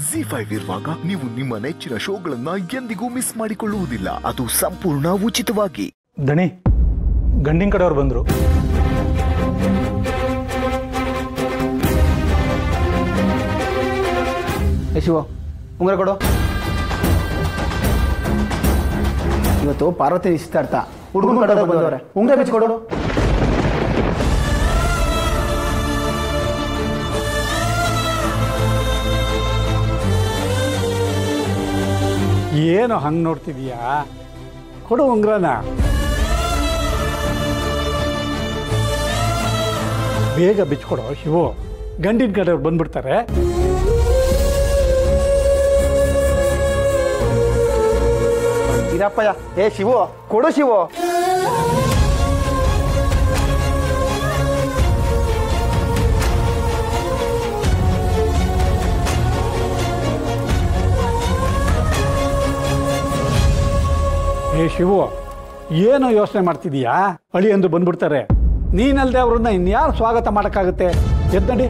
G five ಇರುವಾಗ ನೀವು ನಿಮ್ಮ ನೆಚ್ಚಿನ ಶೋಗಳನ್ನ ಎಂದಿಗೂ ಮಿಸ್ ಮಾಡಿಕೊಳ್ಳುವುದಿಲ್ಲ ಅದು ಸಂಪೂರ್ಣ ಉಚಿತವಾಗಿ ದಣಿ ಗಂಡಿನ ಕಡೆಯವ್ರು ಬಂದರು ಏ ಶಿವ ಉಂಗುರ ಕೊಡು ಇವತ್ತು ಪಾರ್ವತಿ ನಿಶ್ಚಿತಾರ್ಥ ಹುಡುಗನ ಕಡೆ ಬಂದವ್ರೆ ಉಂಗುರ ಬಿಚ್ಕೊಡು ಏನು ಹಂಗೆ ನೋಡ್ತಿದೀಯಾ ಕೊಡು ಉಂಗ್ರನ ಬೇಗ ಬಿಚ್ಕೊಡು ಶಿವು ಗಂಡಿನ ಕಡೆಯವ್ರು ಬಂದ್ಬಿಡ್ತಾರೆ ಇರಪ್ಪಯ್ಯ ಏ ಶಿವು ಕೊಡು ಶಿವು ಏ ಶಿವು ಏನು ಯೋಚನೆ ಮಾಡ್ತಿದೀಯಾ ಅಳಿ ಎಂದು ಬಂದ್ಬಿಡ್ತಾರೆ ನೀನಲ್ದೆ ಅವ್ರನ್ನ ಇನ್ಯಾರು ಸ್ವಾಗತ ಮಾಡೋಕ್ಕಾಗುತ್ತೆ ಎದ್ದಡಿ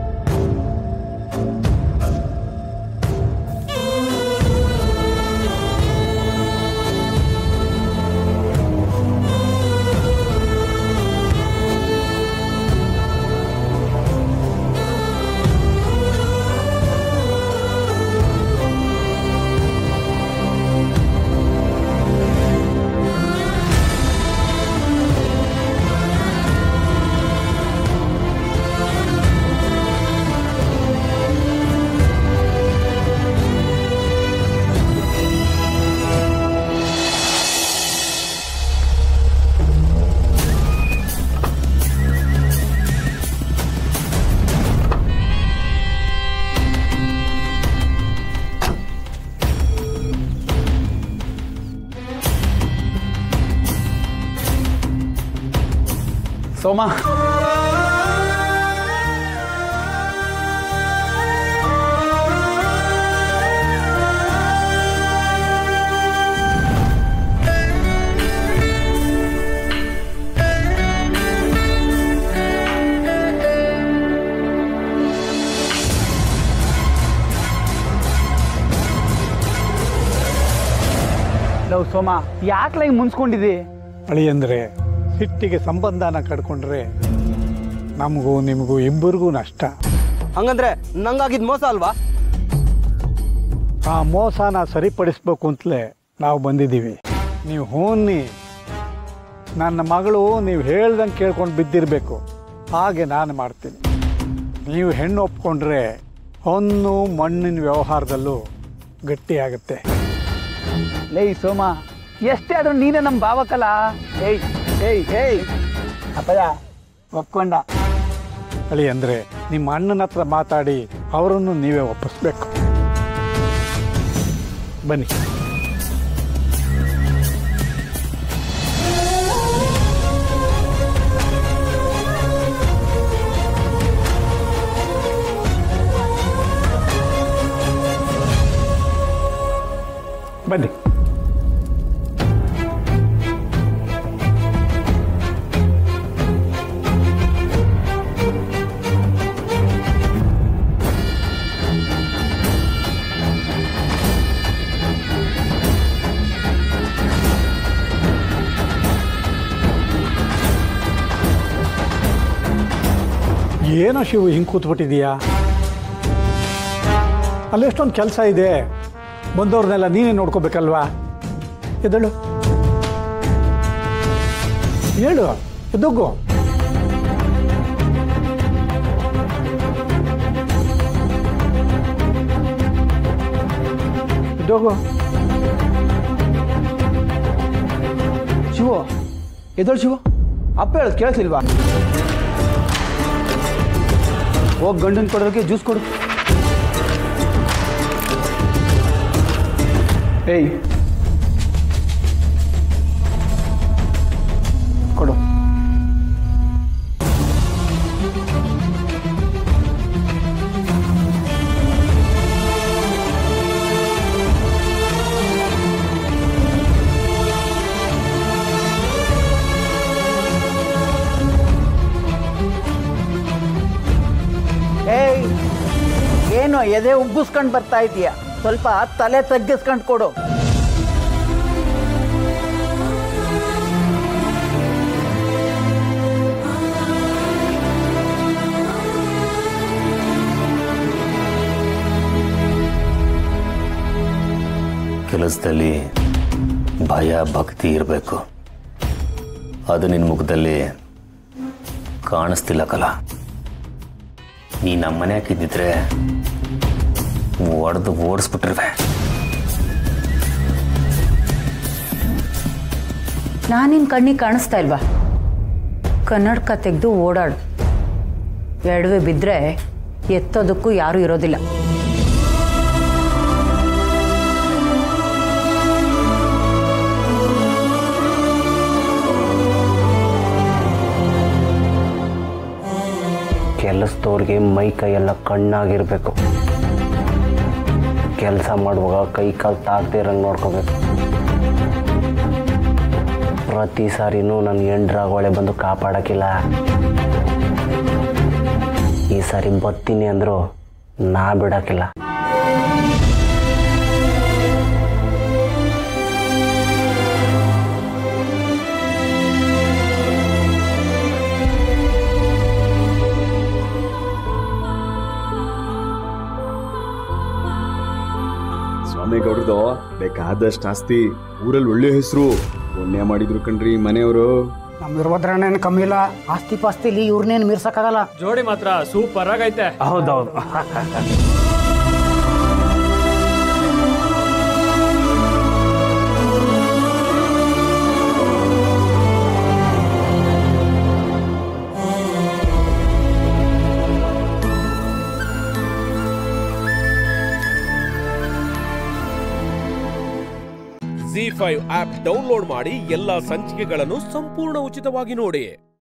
ಸೋಮ ಲವ್ ಸೋಮ ಯಾಕ್ಲ ಹಿಂಗ್ ಮುನ್ಸ್ಕೊಂಡಿದ್ದಿ ಅಳಿ ಅಂದರೆ ಸಿಟ್ಟಿಗೆ ಸಂಬಂಧನ ಕಡ್ಕೊಂಡ್ರೆ ನಮಗೂ ನಿಮಗೂ ಇಬ್ಬರಿಗೂ ನಷ್ಟ ಹಂಗಂದ್ರೆ ನಂಗಾಗಿದ್ ಮೋಸ ಅಲ್ವಾ ಆ ಮೋಸನ ಸರಿಪಡಿಸ್ಬೇಕು ಅಂತಲೇ ನಾವು ಬಂದಿದ್ದೀವಿ ನೀವು ಹೂನ್ನಿ ನನ್ನ ಮಗಳು ನೀವು ಹೇಳ್ದಂಗೆ ಕೇಳ್ಕೊಂಡು ಬಿದ್ದಿರಬೇಕು ಹಾಗೆ ನಾನು ಮಾಡ್ತೀನಿ ನೀವು ಹೆಣ್ಣು ಒಪ್ಕೊಂಡ್ರೆ ಹೊನ್ನು ಮಣ್ಣಿನ ವ್ಯವಹಾರದಲ್ಲೂ ಗಟ್ಟಿಯಾಗುತ್ತೆ ಲೇ ಸೋಮ ಎಷ್ಟೇ ಆದ್ರೂ ನೀನೇ ನಮ್ಮ ಭಾವಕಲ್ಲ ಏಯ್ ಏಯ್ ಏಯ್ ಅಪ್ಪಯ್ಯ ಒಪ್ಕೊಂಡ ಅಳಿ ಅಂದರೆ ನಿಮ್ಮ ಅಣ್ಣನ ಹತ್ರ ಮಾತಾಡಿ ಅವರನ್ನು ನೀವೇ ಒಪ್ಪಿಸ್ಬೇಕು ಬನ್ನಿ ಬನ್ನಿ ಏನೋ ಶಿವು ಹಿಂಗೆ ಕೂತ್ಬಿಟ್ಟಿದೀಯಾ ಅಲ್ಲೆಷ್ಟೊಂದು ಕೆಲಸ ಇದೆ ಬಂದವ್ರನ್ನೆಲ್ಲ ನೀನೇ ನೋಡ್ಕೋಬೇಕಲ್ವಾ ಎದಳು ಹೇಳು ಎದ್ದೋಗು ಎದ್ದೋಗು ಶಿವು ಎದೋಳು ಶಿವು ಅಪ್ಪ ಹೇಳೋದು ಕೇಳಿಸ್ಲಿಲ್ವಾ ಹೋಗಿ ಗಂಡನ ಕೊಡೋದಕ್ಕೆ ಜ್ಯೂಸ್ ಕೊಡು ಏಯ್ ಕೊಡು ಏಯ್ ಏನು ಎದೆ ಉಬ್ಬಿಸ್ಕೊಂಡು ಬರ್ತಾ ಇದೀಯ ಸ್ವಲ್ಪ ತಲೆ ತಗ್ಗಿಸ್ಕೊಂಡು ಕೊಡು ಕೆಲಸದಲ್ಲಿ ಭಯ ಭಕ್ತಿ ಇರಬೇಕು ಅದು ನಿನ್ನ ಮುಖದಲ್ಲಿ ಕಾಣಿಸ್ತಿಲ್ಲ ಕಲ ನೀ ನಮ್ಮ ಮನೆ ಹಾಕಿದ್ದಿದ್ರೆ ಒಡೆದು ಓಡಿಸ್ಬಿಟ್ಟಿರ್ವೆ ನಾನಿನ್ ಕಣ್ಣಿಗೆ ಕಾಣಿಸ್ತಾ ಇಲ್ವಾ ಕನ್ನಡಕ ತೆಗೆದು ಓಡಾಡು ಎಡವೆ ಬಿದ್ದರೆ ಎತ್ತೋದಕ್ಕೂ ಯಾರೂ ಇರೋದಿಲ್ಲ ಕೆಲಸದವ್ರಿಗೆ ಮೈ ಕೈ ಎಲ್ಲ ಕಣ್ಣಾಗಿರ್ಬೇಕು ಕೆಲಸ ಮಾಡುವಾಗ ಕೈ ಕಾಲು ತಾಗದೇ ಇರಂಗೆ ನೋಡ್ಕೋಬೇಕು ಪ್ರತಿ ಸಾರಿನೂ ನನ್ನ ಎಂಡ್ರಾಗೋಳೆ ಬಂದು ಕಾಪಾಡೋಕ್ಕಿಲ್ಲ ಈ ಸಾರಿ ಬತ್ತೀನಿ ಅಂದರು ನಾ ಬಿಡೋಕ್ಕಿಲ್ಲ ಸ್ವಾಮಿಗೌಡ್ರದು ಬೇಕಾದಷ್ಟು ಆಸ್ತಿ ಊರಲ್ಲಿ ಒಳ್ಳೆ ಹೆಸರು ಪುಣ್ಯ ಮಾಡಿದ್ರು ಕಣ್ರಿ ಮನೆಯವರು ನಮ್ಮ ವೀರಭದ್ರಣ್ಣೇನು ಕಮ್ಮಿ ಇಲ್ಲ ಆಸ್ತಿ ಪಾಸ್ತಿಲಿ ಇವ್ರನ್ನೇನು ಮೀರ್ಸಕ್ಕಾಗಲ್ಲ ಜೋಡಿ ಮಾತ್ರ ಸೂಪರ್ ಆಗೈತೆ ಹೌದೌದು ಜಿ ಫೈವ್ ಆಪ್ ಡೌನ್ಲೋಡ್ ಮಾಡಿ ಎಲ್ಲಾ ಸಂಚಿಕೆಗಳನ್ನು ಸಂಪೂರ್ಣ ಉಚಿತವಾಗಿ ನೋಡಿ